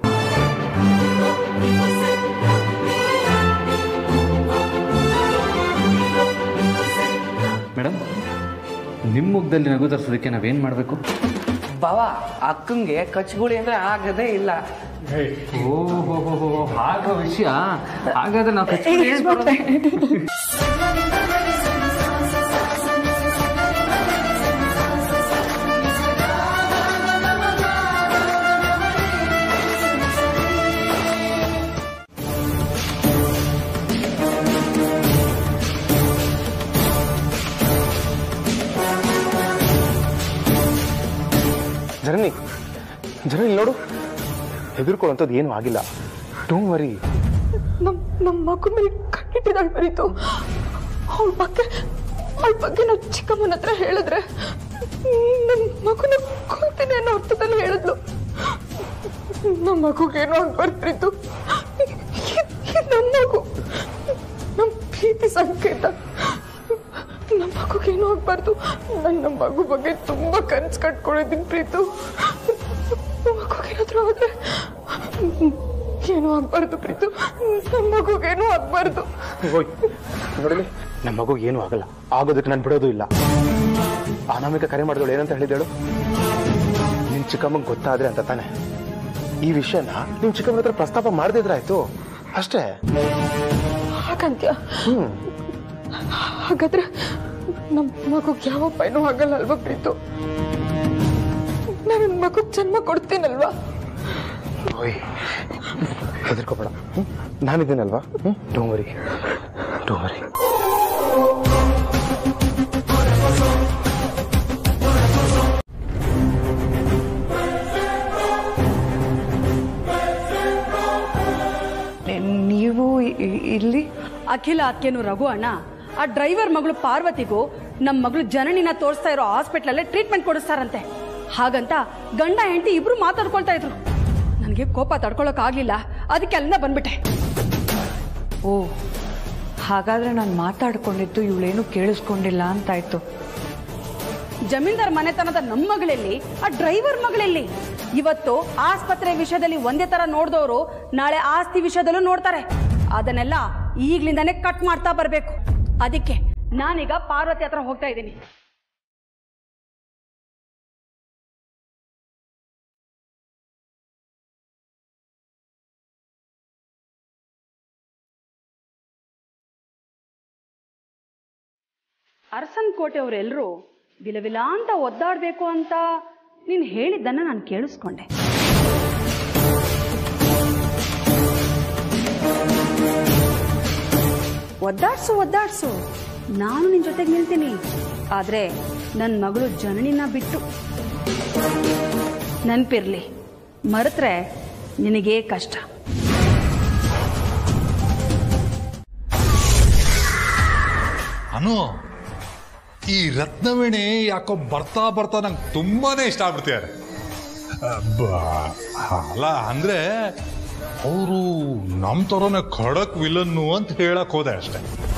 ಮೇಡಮ್ ನಿಮ್ಮ ಮುಖದಲ್ಲಿ ನಗು ತರಿಸೋದಕ್ಕೆ ನಾವೇನು ಮಾಡಬೇಕು ಬಾವ ಅಕ್ಕಂಗೆ ಕಚ್ಗುಳಿ ಅಂದ್ರೆ ಆಗದೇ ಇಲ್ಲ ಓಹೋ ಆಗ ವಿಷಯ ಹಾಗಾದ್ರೆ ನಾವು ಕಚ್ಚಿಗೆ ಏನ್ ಬರೋದು? ಜನನಿ ಜನನಿ ನೋಡು ಹೆದರ್ಕೊಳ್ಳೋಂಥದ್ದು ಏನೂ ಆಗಿಲ್ಲ ಡೋಂಟ್ ವರಿ ನಮ್ ನಮ್ಮ ಮಗು ಮೇಲೆ ಕಣ್ಣಿಟ್ಟಿದ್ದಾಳೆ ಬರೀತು ಅವಳ ಬಗ್ಗೆ ಅವಳ ಬಗ್ಗೆ ನಾವು ಚಿಕ್ಕಮ್ಮನ ಹತ್ರ ಹೇಳಿದ್ರೆ ನನ್ನ ಮಗುನ ಕೊಲ್ತೀನಿ ಅನ್ನೋ ಅರ್ಥದಲ್ಲಿ ಹೇಳಿದ್ಲು ನಮ್ಮ ಮಗುಗೇನೋ ಆಗ್ಬಾರ್ದು ನಮ್ಮ ಮಗು ನಮ್ಮ ಪ್ರೀತಿ ಸಂಕೇತ ನಮ್ಮ ಮಗುಗೇನೋ ಆಗ್ಬಾರ್ದು ನಾನು ನಮ್ಮ ಮಗು ಬಗ್ಗೆ ತುಂಬಾ ಕನ್ಸು ಕಟ್ಕೊಂಡಿದ್ದೀನಿ ಪ್ರೀತು ಮಗುಗೇನಾದ್ರೂ ಆದ್ರೆ ಏನೂ ಆಗ್ಬಾರ್ದು ಪ್ರೀತು ನಮ್ಮ ಮಗುಗೇನೂ ಆಗ್ಬಾರ್ದು ಹೋಯ್ ನೋಡಲಿ ನಮ್ಮ ಮಗು ಏನೂ ಆಗಲ್ಲ ಆಗೋದಕ್ಕೆ ನಾನು ಬಿಡೋದು ಇಲ್ಲ ಅನಾಮಿಕ ಕರೆ ಮಾಡಿದವಳು ಏನಂತ ಹೇಳಿದಳು ನಿನ್ ಚಿಕ್ಕಮ್ಮಂಗೆ ಗೊತ್ತಾದ್ರೆ ಅಂತ ತಾನೆ ಈ ವಿಷಯನ ನಿಮ್ ಚಿಕ್ಕಮ್ಮನ ಹತ್ರ ಪ್ರಸ್ತಾಪ ಮಾಡದಿದ್ರೆ ಆಯ್ತು ಅಷ್ಟೇ ಹಾಗಂತ್ಯ ಹ್ಮ್ ಹಾಗಾದ್ರೆ ನಮ್ಮ ಮಗುಗೆ ಯಾವ ಪೈನೂ ಆಗಲ್ಲ ಅಲ್ವಾ ಪ್ರೀತು ನಾನು ನನ್ನ ಮಗುಗ್ ಜನ್ಮ ಕೊಡ್ತೀನಲ್ವಾ ಓಯ್ ಹೆದರ್ಕೋಬೇಡ ಹ್ಮ್? ನಾನಿದ್ದೀನಲ್ವಾ ಹ್ಮ್ ಡೋಂವರಿ ಡೋಂವರಿ ನೀವು ಇಲ್ಲಿ ಅಖಿಲ ಅತ್ಕೆನು ರಘು ಅಣ್ಣ ಆ ಡ್ರೈವರ್ ಮಗಳು ಪಾರ್ವತಿಗೂ ನಮ್ಮ ಮಗಳು ಜನನಿನ ತೋರಿಸ್ತಾ ಇರೋ ಹಾಸ್ಪಿಟ್ಲಲ್ಲೇ ಟ್ರೀಟ್ಮೆಂಟ್ ಕೊಡಿಸ್ತಾರಂತೆ ಹಾಗಂತ ಗಂಡ ಹೆಂಡತಿ ಇಬ್ರು ಮಾತಾಡ್ಕೊಳ್ತಾ ಇದ್ರು ನನಗೆ ಕೋಪ ತಡ್ಕೊಳಕ್ ಆಗ್ಲಿಲ್ಲ ಅದಕ್ಕೆ ಅಲ್ಲಿಂದ ಬಂದ್ಬಿಟ್ಟೆ ಓ ಹಾಗಾದ್ರೆ ನಾನು ಮಾತಾಡ್ಕೊಂಡಿದ್ದು ಇವಳೇನು ಕೇಳಿಸ್ಕೊಂಡಿಲ್ಲ ಅಂತಾಯ್ತು ಜಮೀನ್ದಾರ್ ಮನೆತನದ ನಮ್ಮ ಮಗಳಲ್ಲಿ ಆ ಡ್ರೈವರ್ ಮಗಳಲ್ಲಿ ಇವತ್ತು ಆಸ್ಪತ್ರೆ ವಿಷಯದಲ್ಲಿ ಒಂದೇ ತರ ನೋಡಿದವರು ನಾಳೆ ಆಸ್ತಿ ವಿಷಯದಲ್ಲೂ ನೋಡ್ತಾರೆ ಅದನ್ನೆಲ್ಲ ಈಗ್ಲಿಂದಾನೇ ಕಟ್ ಮಾಡ್ತಾ ಬರ್ಬೇಕು ಅದಕ್ಕೆ ನಾನೀಗ ಪಾರ್ವತಿ ಹತ್ರ ಹೋಗ್ತಾ ಇದ್ದೀನಿ ಅರಸನ್ ಕೋಟೆ ಅವರೆಲ್ಲರೂ ವಿಲವಿಲ ಅಂತ ಒದ್ದಾಡ್ಬೇಕು ಅಂತ ನೀನು ಹೇಳಿದ್ದನ್ನ ನಾನು ಕೇಳಿಸ್ಕೊಂಡೆ ಒದ್ದಾಡ್ಸು ಒದ್ದಾಡ್ಸು ನಾನು ನಿನ್ ಜೊತೆಗೆ ನಿಲ್ತೀನಿ ಆದ್ರೆ ನನ್ನ ಮಗಳು ಜನನಿನ ಬಿಟ್ಟು ನೆನ್ಪಿರ್ಲಿ ಮರೆತ್ರೆ ನಿನಗೇ ಕಷ್ಟ ಅನು ಈ ರತ್ನವೇಣಿ ಯಾಕೋ ಬರ್ತಾ ಬರ್ತಾ ನಂಗೆ ತುಂಬಾನೇ ಇಷ್ಟ ಆಗ್ಬಿಡ್ತಿದ್ದಾರೆ ಅಲ್ಲ ಅಂದ್ರೆ ಅವರು ನಮ್ಮ ಥರನೇ ಖಡಕ್ ವಿಲನ್ನು ಅಂತ ಹೇಳಕ್ ಹೋದೆ ಅಷ್ಟೆ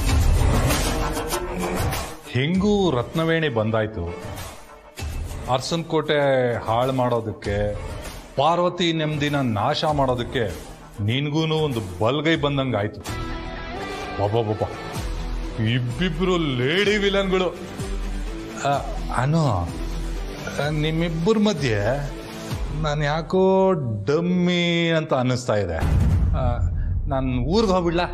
ಹೆಂಗೂ ರತ್ನವೇಣಿ ಬಂದಾಯ್ತು ಅರ್ಸನ್ ಕೋಟೆ ಹಾಳು ಮಾಡೋದಕ್ಕೆ ಪಾರ್ವತಿ ನೆಮ್ಮದಿನ ನಾಶ ಮಾಡೋದಕ್ಕೆ ನಿನ್ಗೂನು ಒಂದು ಬಲ್ಗೈ ಬಂದಂಗೆ ಆಯ್ತು ಒಬ್ಬೊಬ್ಬ ಇಬ್ಬಿಬ್ರು ಲೇಡಿ ವಿಲನ್ಗಳು ಆ, ಅನು ಆ, ನಿಮ್ಮಿಬ್ಬರ ಮಧ್ಯೆ ನಾನು ಯಾಕೋ ಡಮ್ಮಿ ಅಂತ ಅನ್ನಿಸ್ತಾ ಇದೆ ನಾನು ಊರಿಗೆ ಹೋಗ್ಬಿಡ್ಲಾ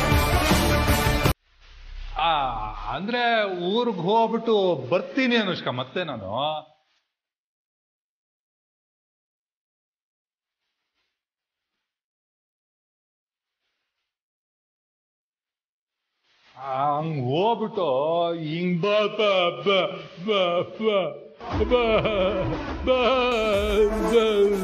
ಆ, ಅಂದ್ರೆ ಊರಿಗೆ ಹೋಗ್ಬಿಟ್ಟು ಬರ್ತೀನಿ ಅನುಷ್ಕಾ ಮತ್ತೆ ನಾನು ಹಂಗ್ ಹೋಗ್ಬಿಟ್ಟು ಹಿಂಗ್ ಬಾ ಬಾ ಬಾ ಬಾ ಬಾ ಬಾ ಬಾ ಬಾ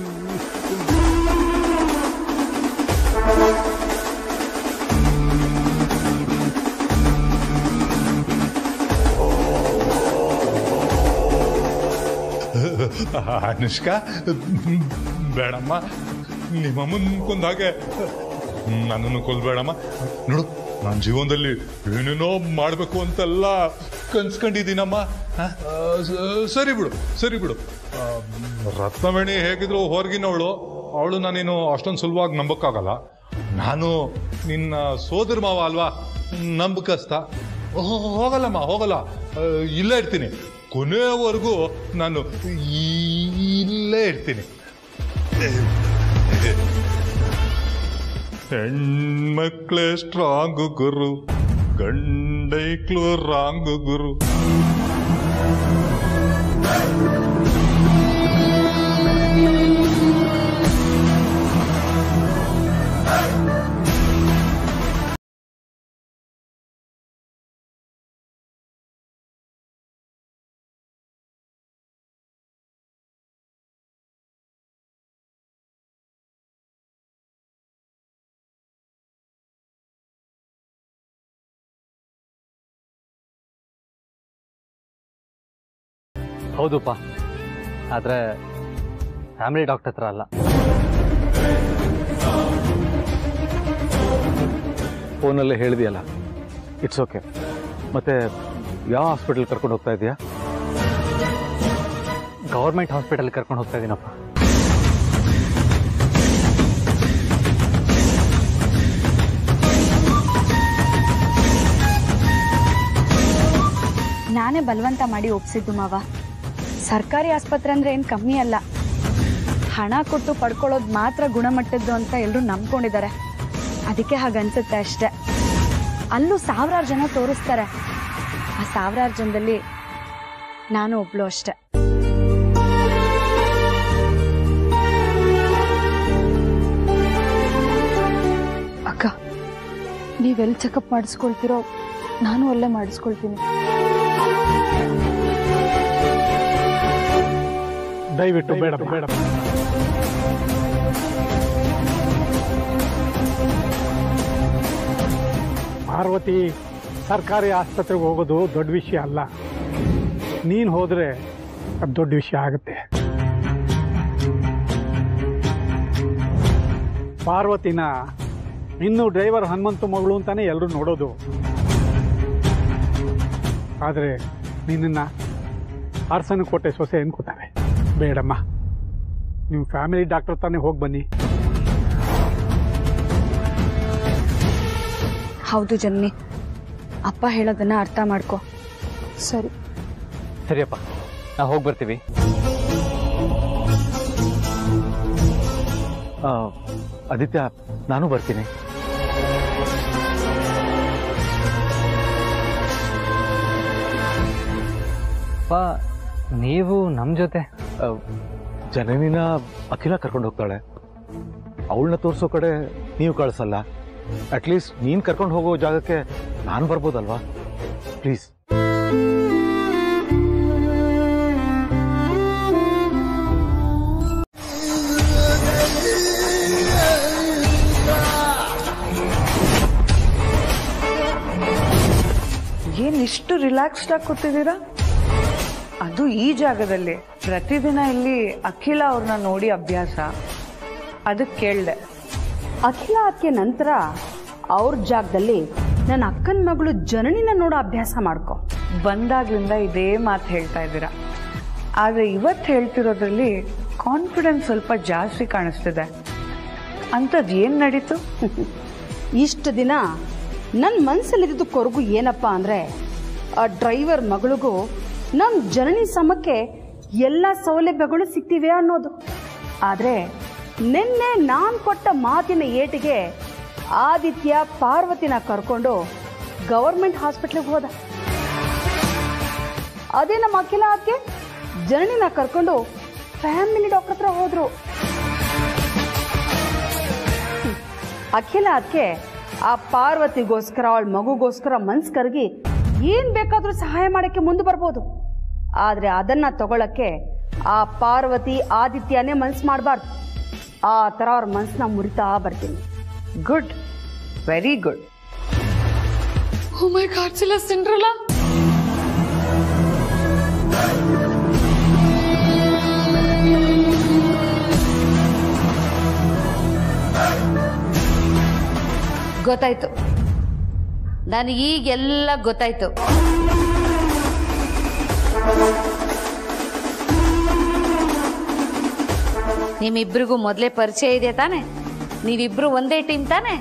ಅನುಷ್ಕಾ ಬೇಡಮ್ಮ ನಿಮ್ಮಮ್ಮನ ಕೊಂದ ಹಾಗೆ ನನ್ನನ್ನು ಕೊಲ್ಬೇಡಮ್ಮ ನೋಡು ನಾನು ಜೀವನದಲ್ಲಿ ಏನೇನೋ ಮಾಡಬೇಕು ಅಂತೆಲ್ಲ ಕನ್ಸ್ಕೊಂಡಿದ್ದೀನಮ್ಮ ಹ? ಆ, ಸ- ಸರಿ ಬಿಡು ಸರಿ ಬಿಡು ಆ, ರತ್ನವೇಣಿ ಹೇಗಿದ್ರು ಹೊರಗಿನವಳು ಅವಳು ನಾನೇನು ಅಷ್ಟೊಂದು ಸುಲಭವಾಗಿ ನಂಬಕ್ಕಾಗಲ್ಲ ನಾನು ನಿನ್ನ ಸೋದರ ಮಾವ ಅಲ್ವಾ ನಂಬಕಸ್ತ ಹೋ- ಹೋಗಲ್ಲಮ್ಮ ಹೋಗಲ್ಲ ಆ, ಇಲ್ಲೇ ಇರ್ತೀನಿ ಕೊನೆಯವರೆಗೂ ನಾನು ಈ ಇಲ್ಲೇ ಇರ್ತೀನಿ ಹೆಣ್ಮಕ್ಳೇ ಸ್ಟ್ರಾಂಗ್ ಗುರು ಗಂಡೈಕ್ಳು ರಾಂಗ್ ಗುರು ಹೌದುಪ್ಪ ಆದರೆ ಫ್ಯಾಮಿಲಿ ಡಾಕ್ಟರ್ ಹತ್ರ ಅಲ್ಲ ಫೋನಲ್ಲೇ ಹೇಳಿದೆಯಲ್ಲ ಇಟ್ಸ್ ಓಕೆ ಮತ್ತೆ ಯಾವ ಹಾಸ್ಪಿಟಲ್ ಕರ್ಕೊಂಡು ಹೋಗ್ತಾ ಇದೆಯಾ ಗೌರ್ಮೆಂಟ್ ಹಾಸ್ಪಿಟಲ್ ಕರ್ಕೊಂಡು ಹೋಗ್ತಾ ಇದ್ದೀನಪ್ಪ ನಾನೇ ಬಲವಂತ ಮಾಡಿ ಒಪ್ಸಿದ್ದು ಮಾವ ಸರ್ಕಾರಿ ಆಸ್ಪತ್ರೆ ಅಂದ್ರೆ ಏನು ಕಮ್ಮಿ ಅಲ್ಲ ಹಣ ಕೊಟ್ಟು ಪಡ್ಕೊಳ್ಳೋದು ಮಾತ್ರ ಗುಣಮಟ್ಟದ್ದು ಅಂತ ಎಲ್ಲರೂ ನಂಬ್ಕೊಂಡಿದ್ದಾರೆ ಅದಕ್ಕೆ ಹಾಗನ್ಸುತ್ತೆ ಅಷ್ಟೆ ಅಲ್ಲೂ ಸಾವಿರಾರು ಜನ ತೋರಿಸ್ತಾರೆ ಆ ಸಾವಿರಾರು ಜನದಲ್ಲಿ ನಾನು ಒಬ್ಳು ಅಷ್ಟೆ ಅಕ್ಕ ನೀವೆಲ್ಲಿ ಚೆಕಪ್ ಮಾಡಿಸ್ಕೊಳ್ತೀರೋ ನಾನು ಅಲ್ಲೇ ಮಾಡಿಸ್ಕೊಳ್ತೀನಿ ದಯವಿಟ್ಟು ಬೇಡ ಬೇಡ ಪಾರ್ವತಿ ಸರ್ಕಾರಿ ಆಸ್ಪತ್ರೆಗೆ ಹೋಗೋದು ದೊಡ್ಡ ವಿಷಯ ಅಲ್ಲ ನೀನು ಹೋದ್ರೆ ಅದು ದೊಡ್ಡ ವಿಷಯ ಆಗುತ್ತೆ ಪಾರ್ವತಿನ ಇನ್ನು ಡ್ರೈವರ್ ಹನುಮಂತು ಮಗಳು ಅಂತಾನೆ ಎಲ್ಲರೂ ನೋಡೋದು ಆದರೆ ನಿನ್ನ ಅರಸನ ಕೋಟೆ ಸೊಸೆ ಅನ್ಕೋತಾರೆ ಬೇಡಮ್ಮ ನೀವು ಫ್ಯಾಮಿಲಿ ಡಾಕ್ಟರ್ ತಾನೇ ಹೋಗಿ ಬನ್ನಿ ಹೌದು ಜನ್ನಿ ಅಪ್ಪ ಹೇಳೋದನ್ನ ಅರ್ಥ ಮಾಡ್ಕೊ ಸರಿ ಸರಿಯಪ್ಪ ನಾವು ಹೋಗಿ ಬರ್ತೀವಿ ಆ, ಆದಿತ್ಯ ನಾನು ಬರ್ತೀನಿ ಅಪ್ಪ ನೀವು ನಮ್ಮ ಜೊತೆ ಆ, ಜನನಿನ ಅಖಿಲ ಕರ್ಕೊಂಡು ಹೋಗ್ತಾಳೆ ಅವಳನ್ನ ತೋರಿಸೋ ಕಡೆ ನೀವು ಕಳಿಸಲ್ಲ ಅಟ್ಲೀಸ್ಟ್ ನೀನು ಕರ್ಕೊಂಡು ಹೋಗೋ ಜಾಗಕ್ಕೆ ನಾನು ಬರ್ಬೋದಲ್ವಾ ಪ್ಲೀಸ್ ಏನ್ ಇಷ್ಟು ರಿಲ್ಯಾಕ್ಸ್ಡ್ ಆಗಿ ಕೂತಿದ್ದೀರಾ ಅದು ಈ ಜಾಗದಲ್ಲಿ ಪ್ರತಿದಿನ ಇಲ್ಲಿ ಅಖಿಲ ಅವ್ರನ್ನ ನೋಡಿ ಅಭ್ಯಾಸ ಅದಕ್ಕೆ ಕೇಳ್ದೆ ಅಖಿಲ ಅದಕ್ಕೆ ನಂತರ ಅವ್ರ ಜಾಗದಲ್ಲಿ ನನ್ನ ಅಕ್ಕನ ಮಗಳು ಜನನಿನ ನೋಡೋ ಅಭ್ಯಾಸ ಮಾಡ್ಕೊ ಬಂದಾಗ್ಲಿಂದ ಇದೇ ಮಾತು ಹೇಳ್ತಾ ಇದ್ದೀರಾ ಆದ್ರೆ ಇವತ್ತು ಹೇಳ್ತಿರೋದ್ರಲ್ಲಿ ಕಾನ್ಫಿಡೆನ್ಸ್ ಸ್ವಲ್ಪ ಜಾಸ್ತಿ ಕಾಣಿಸ್ತಿದೆ ಅಂಥದ್ದು ಏನ್ ನಡೀತು ಇಷ್ಟು ದಿನ ನನ್ನ ಮನಸ್ಸಲ್ಲಿದ್ದು ಕೊರಗು ಏನಪ್ಪ ಅಂದರೆ ಆ ಡ್ರೈವರ್ ಮಗಳಿಗೂ ನಮ್ಮ ಜನನಿ ಸಮಕ್ಕೆ ಎಲ್ಲ ಸೌಲಭ್ಯಗಳು ಸಿಗ್ತಿವೆ ಅನ್ನೋದು ಆದರೆ ನಿನ್ನೆ ನಾನು ಕೊಟ್ಟ ಮಾತಿನ ಏಟಿಗೆ ಆದಿತ್ಯ ಪಾರ್ವತಿನ ಕರ್ಕೊಂಡು ಗವರ್ಮೆಂಟ್ ಹಾಸ್ಪಿಟ್ಲಿಗೆ ಹೋದ ಅದೇ ನಮ್ಮ ಅಖಿಲ ಆಕೆ ಜನನಿನ ಕರ್ಕೊಂಡು ಫ್ಯಾಮಿಲಿ ಡಾಕ್ಟರ್ ಹತ್ರ ಹೋದ್ರು ಅಖಿಲ ಅದಕ್ಕೆ ಆ ಪಾರ್ವತಿಗೋಸ್ಕರ ಅವಳ ಮಗುಗೋಸ್ಕರ ಮನ್ಸ್ ಕರಗಿ ಏನ್ ಬೇಕಾದ್ರೂ ಸಹಾಯ ಮಾಡಕ್ಕೆ ಮುಂದೆ ಬರ್ಬೋದು ಆದ್ರೆ ಅದನ್ನ ತಗೊಳಕ್ಕೆ ಆ ಪಾರ್ವತಿ ಆದಿತ್ಯನೇ ಮನ್ಸ್ ಮಾಡಬಾರ್ದು ಆ ಥರ ಅವ್ರ ಮನ್ಸನ್ನ ಮುರಿತಾ ಬರ್ತೀನಿ good very good oh my God silly Cinderella ಗೊತ್ತಾಯ್ತು ನನಗೆ ಈಗೆಲ್ಲ ಗೊತ್ತಾಯ್ತು ನಿಮ್ಮಿಬ್ರಿಗೂ ಮೊದಲೇ ಪರಿಚಯ ಇದೆ ತಾನೆ ನೀವಿಬ್ರು ಒಂದೇ ಟೀಮ್ ತಾನೆ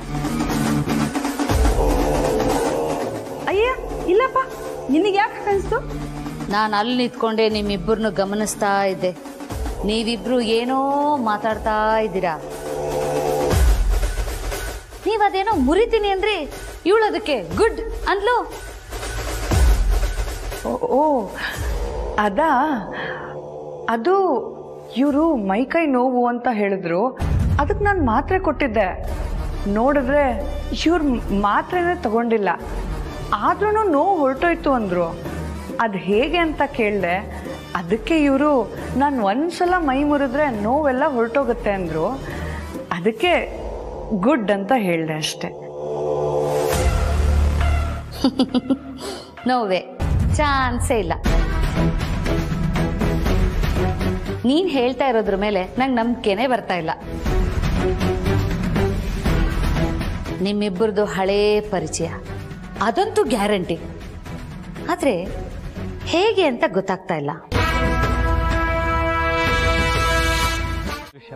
ಅಯ್ಯ ಇಲ್ಲಪ್ಪ ನಿನಗೆ ಯಾಕೆ ಅನಿಸ್ತು ನಾನು ಅಲ್ಲಿ ನಿಂತ್ಕೊಂಡೆ ನಿಮ್ಮಿಬ್ಬರನ್ನು ಗಮನಿಸ್ತಾ ಇದ್ದೆ ನೀವಿಬ್ರು ಏನೋ ಮಾತಾಡ್ತಾ ಇದ್ದೀರಾ ನೀವ್ ಅದೇನೋ ಮುರಿತೀನಿ ಅಂದ್ರಿ ಇವಳು ಅದಕ್ಕೆ ಗುಡ್ ಅಂದ್ಲು ಓ, ಓ ಅದಾ ಅದು ಇವರು ಮೈಕೈ ನೋವು ಅಂತ ಹೇಳಿದ್ರು ಅದಕ್ಕೆ ನಾನು ಮಾತ್ರೆ ಕೊಟ್ಟಿದ್ದೆ ನೋಡಿದ್ರೆ ಇವ್ರು ಮಾತ್ರೆನೇ ತಗೊಂಡಿಲ್ಲ ಆದ್ರೂ ನೋವು ಹೊರಟೋಯ್ತು ಅಂದರು ಅದು ಹೇಗೆ ಅಂತ ಕೇಳಿದೆ ಅದಕ್ಕೆ ಇವರು ನಾನು ಒಂದ್ಸಲ ಮೈ ಮುರಿದ್ರೆ ನೋವೆಲ್ಲ ಹೊರಟೋಗುತ್ತೆ ಅಂದರು ಅದಕ್ಕೆ ಗುಡ್ ಅಂತ ಹೇಳಿದೆ ಅಷ್ಟೆ ನೋವೇ ಚಾನ್ಸೇ ಇಲ್ಲ ನೀನ್ ಹೇಳ್ತಾ ಇರೋದ್ರ ಮೇಲೆ ನಂಗೆ ನಂಬಿಕೆನೇ ಬರ್ತಾ ಇಲ್ಲ ನಿಮ್ಮಿಬ್ಬರದು ಹಳೇ ಪರಿಚಯ ಅದಂತೂ ಗ್ಯಾರಂಟಿ ಆದ್ರೆ ಹೇಗೆ ಅಂತ ಗೊತ್ತಾಗ್ತಾ ಇಲ್ಲ ವಿಷಯ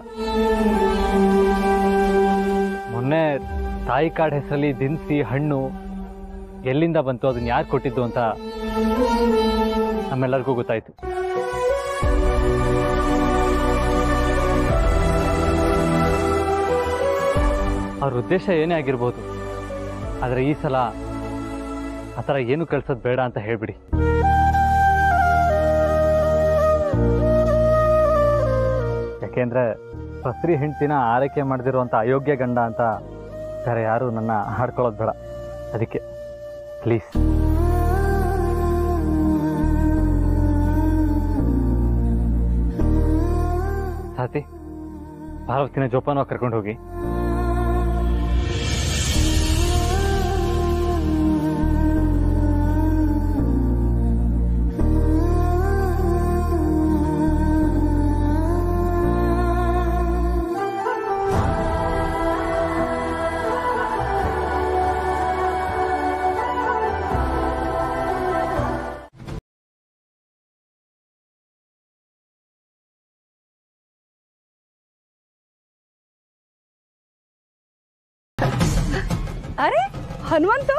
ಮೊನ್ನೆ ತಾಯಿ ಕಾರ್ಡ್ ಹೆಸರಲ್ಲಿ ದಿನಸಿ ಹಣ್ಣು ಎಲ್ಲಿಂದ ಬಂತು ಅದನ್ನ ಯಾರು ಕೊಟ್ಟಿದ್ದು ಅಂತ ನಮ್ಮೆಲ್ಲರಿಗೂ ಗೊತ್ತಾಯ್ತು ಅವ್ರ ಉದ್ದೇಶ ಏನೇ ಆಗಿರ್ಬೋದು ಆದರೆ ಈ ಸಲ ಆ ಥರ ಏನು ಕಳ್ಸೋದು ಬೇಡ ಅಂತ ಹೇಳ್ಬಿಡಿ ಯಾಕೆಂದ್ರೆ ಬಸ್ರಿ ಹೆಂಡ್ತಿನ ಆರೈಕೆ ಮಾಡದಿರುವಂಥ ಅಯೋಗ್ಯ ಗಂಡ ಅಂತ ಬೇರೆ ಯಾರು ನನ್ನ ಹಾಡ್ಕೊಳ್ಳೋದು ಬೇಡ ಅದಕ್ಕೆ ಪ್ಲೀಸ್ ಸಾತಿ ಪಾರ್ವತಿನ ಜೋಪಾನ ಕರ್ಕೊಂಡು ಹೋಗಿ ಅರೆ ಹನುಮಂತು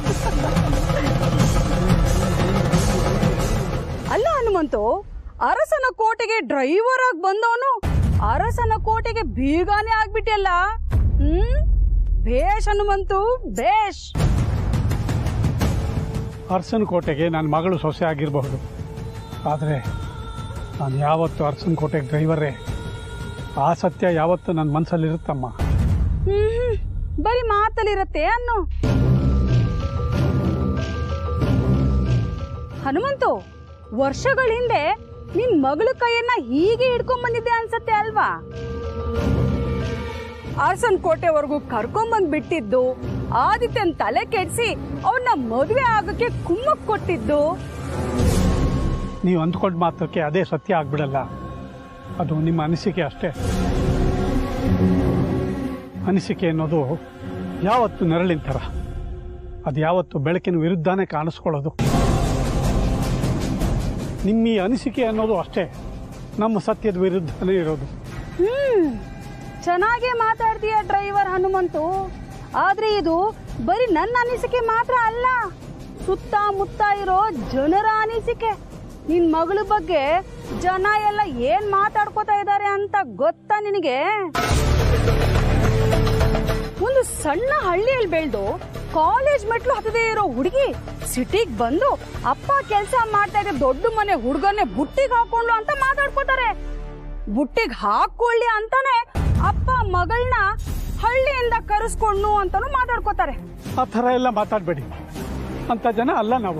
ಅಲ್ಲ ಹನುಮಂತು ಅರಸನ ಕೋಟೆಗೆ ಡ್ರೈವರ್ ಆಗಿ ಬಂದವನು ಅರಸನ ಕೋಟೆಗೆ ಬೀಗಾನೆ ಆಗ್ಬಿಟ್ಟಿಯಲ್ಲ ಹ್ಮ್ ಬೇಷ್ ಹನುಮಂತು ಬೇಷ್ ಅರಸನ ಕೋಟೆಗೆ ನನ್ನ ಮಗಳು ಸೊಸೆ ಆಗಿರಬಹುದು ಆದರೆ ನಾನು ಯಾವತ್ತು ಅರಸನ ಕೋಟೆಗೆ ಡ್ರೈವರೇ ಆ ಸತ್ಯ ಯಾವತ್ತು ನನ್ನ ಮನಸ್ಸಲ್ಲಿರುತ್ತಮ್ಮ ಹ್ಮ್ ಹ್ಮ್. ಬರೀ ಮಾತಲ್ಲಿರತ್ತೆ ಅನ್ನು ಹನುಮಂತು ವರ್ಷಗಳ ಹಿಂದೆ ನಿನ್ ಮಗಳ ಕೈಯನ್ನ ಹೀಗೆ ಹಿಡ್ಕೊಂಡ್ ಬಂದಿದ್ದೆ ಅನ್ಸತ್ತೆ ಅಲ್ವಾ ಅರಸನ್ ಕೋಟೆವರೆಗೂ ಕರ್ಕೊಂಬಂದ್ ಬಿಟ್ಟಿದ್ದು ಆದಿತ್ಯನ್ ತಲೆ ಕೆಡ್ಸಿ ಅವನ್ನ ಮದುವೆ ಆಗಕ್ಕೆ ಕುಮ್ಮಕ್ ಕೊಟ್ಟಿದ್ದು ನೀವು ಅಂದ್ಕೊಂಡ ಮಾತ್ರಕ್ಕೆ ಅದೇ ಸತ್ಯ ಆಗ್ಬಿಡಲ್ಲ ಅದು ನಿಮ್ಮ ಅನಿಸಿಕೆ ಅಷ್ಟೇ ಅನಿಸಿಕೆ ಅನ್ನೋದು ಯಾವತ್ತು ನೆರಳಿನ ಥರ ಅದು ಯಾವತ್ತು ಬೆಳಕಿನ ವಿರುದ್ಧನೇ ಕಾಣಿಸ್ಕೊಳ್ಳೋದು ನಿಮ್ಮ ಈ ಅನಿಸಿಕೆ ಅನ್ನೋದು ಅಷ್ಟೇ ನಮ್ಮ ಸತ್ಯದ ವಿರುದ್ಧನೇ ಇರೋದು ಹ್ಮ್ ಚೆನ್ನಾಗೇ ಮಾತಾಡ್ತೀಯ ಡ್ರೈವರ್ ಹನುಮಂತು ಆದ್ರೆ ಇದು ಬರೀ ನನ್ನ ಅನಿಸಿಕೆ ಮಾತ್ರ ಅಲ್ಲ ಸುತ್ತಮುತ್ತ ಇರೋ ಜನರ ಅನಿಸಿಕೆ ನಿನ್ ಮಗಳ ಬಗ್ಗೆ ಜನ ಎಲ್ಲ ಏನ್ ಮಾತಾಡ್ಕೋತಾ ಇದ್ದಾರೆ ಅಂತ ಗೊತ್ತಾ ನಿನಗೆ ಒಂದು ಸಣ್ಣ ಹಳ್ಳಿಯಲ್ಲಿ ಬೆಳೆದು ಕಾಲೇಜ್ ಮೆಟ್ಲು ಹತ್ತದೇ ಇರೋ ಹುಡುಗಿ ಸಿಟಿಗ್ ಬಂದು ಅಪ್ಪ ಕೆಲಸ ಮಾಡ್ತಾ ಇದ್ದ ದೊಡ್ಡ ಮನೆ ಹುಡುಗನ್ನೇ ಬುಟ್ಟಿಗೆ ಹಾಕೊಂಡು ಅಂತ ಮಾತಾಡ್ಕೋತಾರೆ ಬುಟ್ಟಿಗೆ ಹಾಕೊಳ್ಳಿ ಅಂತಾನೆ ಅಪ್ಪ ಮಗಳನ್ನ ಹಳ್ಳಿಯಿಂದ ಕರೆಸ್ಕೊಂಡು ಅಂತಾನು ಮಾತಾಡ್ಕೋತಾರೆ ಆ ಥರ ಎಲ್ಲ ಮಾತಾಡಬೇಡಿ ಅಂತ ಜನ ಅಲ್ಲ ನಾವು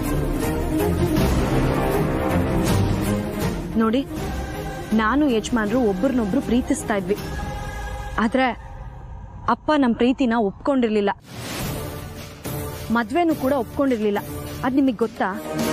ನೋಡಿ ನಾನು ಯಜಮಾನ್ರು ಒಬ್ರನ್ನೊಬ್ರು ಪ್ರೀತಿಸ್ತಾ ಇದ್ವಿ ಆದ್ರೆ ಅಪ್ಪ ನಮ್ಮ ಪ್ರೀತಿನ ಒಪ್ಕೊಂಡಿರ್ಲಿಲ್ಲ ಮದ್ವೆನೂ ಕೂಡ ಒಪ್ಕೊಂಡಿರ್ಲಿಲ್ಲ ಅದ್ ನಿಮಗೆ ಗೊತ್ತಾ